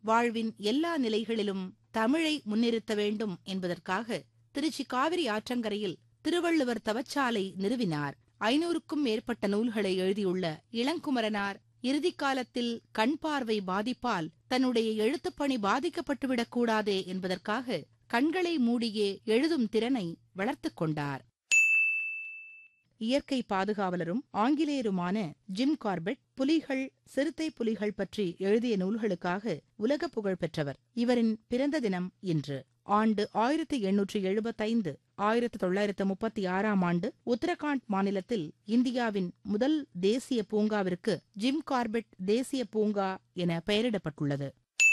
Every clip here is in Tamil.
வாழ்வின் எல்லா நிலைகளிலும் தமிழை முன்னிறுத்த வேண்டும் என்பதற்காக திருச்சி காவிரி ஆற்றங்கரையில் திருவள்ளுவர் தவச்சாலை நிறுவினார் ஐநூறுக்கும் மேற்பட்ட நூல்களை எழுதியுள்ள இளங்குமரனார் இறுதிக் காலத்தில் கண் பார்வை பாதிப்பால் தன்னுடைய எழுத்துப்பணி பாதிக்கப்பட்டுவிடக் கூடாதே என்பதற்காக கண்களை மூடியே எழுதும் திறனை வளர்த்துக் கொண்டார் இயற்கை பாதுகாவலரும் ஆங்கிலேயருமான ஜிம் கார்பெட் புலிகள் சிறுத்தை புலிகள் பற்றி எழுதிய நூல்களுக்காக உலக புகழ் பெற்றவர் இவரின் பிறந்த தினம் இன்று ஆண்டு ஆயிரத்தி எண்ணூற்றி எழுபத்தைந்து ஆயிரத்தி தொள்ளாயிரத்து முப்பத்தி ஆறாம் ஆண்டு உத்தரகாண்ட் மாநிலத்தில் இந்தியாவின் முதல் தேசிய பூங்காவிற்கு ஜிம் கார்பெட் தேசிய பூங்கா என பெயரிடப்பட்டுள்ளது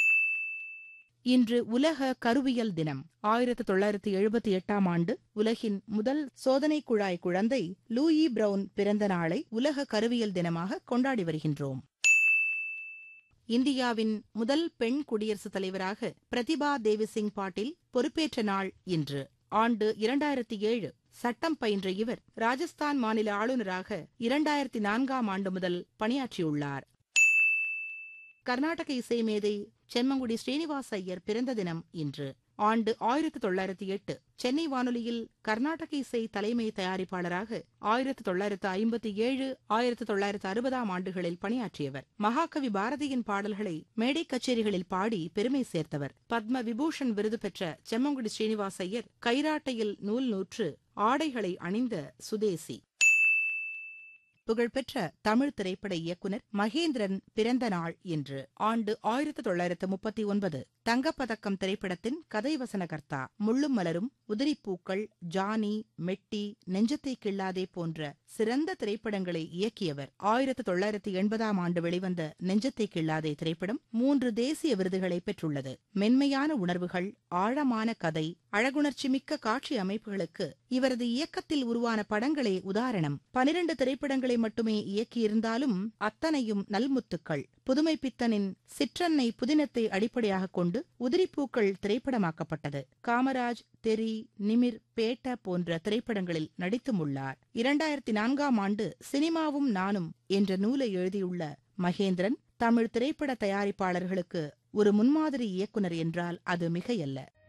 இன்று உலக கருவியல் தினம் ஆயிரத்து தொள்ளாயிரத்து எழுபத்தி எட்டாம் ஆண்டு உலகின் முதல் சோதனை குழாய் குழந்தை லூயி பிரவுன் பிறந்த நாளை உலக கருவியல் தினமாக கொண்டாடி வருகின்றோம் இந்தியாவின் முதல் பெண் குடியரசுத் தலைவராக பிரதிபா தேவிசிங் பாட்டீல் பொறுப்பேற்ற நாள் இன்று ஆண்டு இரண்டாயிரத்தி ஏழு சட்டம் பயின்ற இவர் ராஜஸ்தான் மாநில ஆளுநராக இரண்டாயிரத்தி நான்காம் ஆண்டு முதல் பணியாற்றியுள்ளார் கர்நாடக இசை மேதை செம்மங்குடி ஸ்ரீனிவாச ஐயர் பிறந்த தினம் இன்று ஆண்டு ஆயிரத்து தொள்ளாயிரத்தி எட்டு சென்னை வானொலியில் கர்நாடக இசை தலைமை தயாரிப்பாளராக ஆயிரத்து தொள்ளாயிரத்து ஐம்பத்தி ஏழு ஆயிரத்து தொள்ளாயிரத்து அறுபதாம் ஆண்டுகளில் பணியாற்றியவர் மகாகவி பாரதியின் பாடல்களை மேடை கச்சேரிகளில் பாடி பெருமை சேர்த்தவர் பத்ம விபூஷன் விருது பெற்ற செம்மங்குடி ஸ்ரீனிவாச ஐயர் கைராட்டையில் நூல் நூற்று ஆடைகளை அணிந்த சுதேசி புகழ்பெற்ற தமிழ் திரைப்பட இயக்குனர் மகேந்திரன் பிறந்த நாள் இன்று ஆண்டு ஆயிரத்து தொள்ளாயிரத்து முப்பத்தி ஒன்பது தங்கப்பதக்கம் திரைப்படத்தின் கதை வசனகர்த்தா முள்ளும் மலரும் உதிரிப்பூக்கள் ஜானி மெட்டி நெஞ்சத்தை கிள்ளாதே போன்ற சிறந்த திரைப்படங்களை இயக்கியவர் ஆயிரத்து தொள்ளாயிரத்து எண்பதாம் ஆண்டு வெளிவந்த நெஞ்சத்தை கிள்ளாதே திரைப்படம் மூன்று தேசிய விருதுகளை பெற்றுள்ளது மென்மையான உணர்வுகள் ஆழமான கதை அழகுணர்ச்சி மிக்க காட்சி அமைப்புகளுக்கு இவரது இயக்கத்தில் உருவான படங்களே உதாரணம் பனிரண்டு திரைப்படங்களை மட்டுமே இயக்கியிருந்தாலும் அத்தனையும் நல்முத்துக்கள் புதுமை பித்தனின் சிற்றன்னை புதினத்தை அடிப்படையாக கொண்டு உதிரிப்பூக்கள் திரைப்படமாக்கப்பட்டது காமராஜ் தெரி நிமிர் பேட்ட போன்ற திரைப்படங்களில் நடித்தும் உள்ளார் இரண்டாயிரத்தி நான்காம் ஆண்டு சினிமாவும் நானும் என்ற நூலை எழுதியுள்ள மகேந்திரன் தமிழ் திரைப்பட தயாரிப்பாளர்களுக்கு ஒரு முன்மாதிரி இயக்குனர் என்றால் அது மிகையல்ல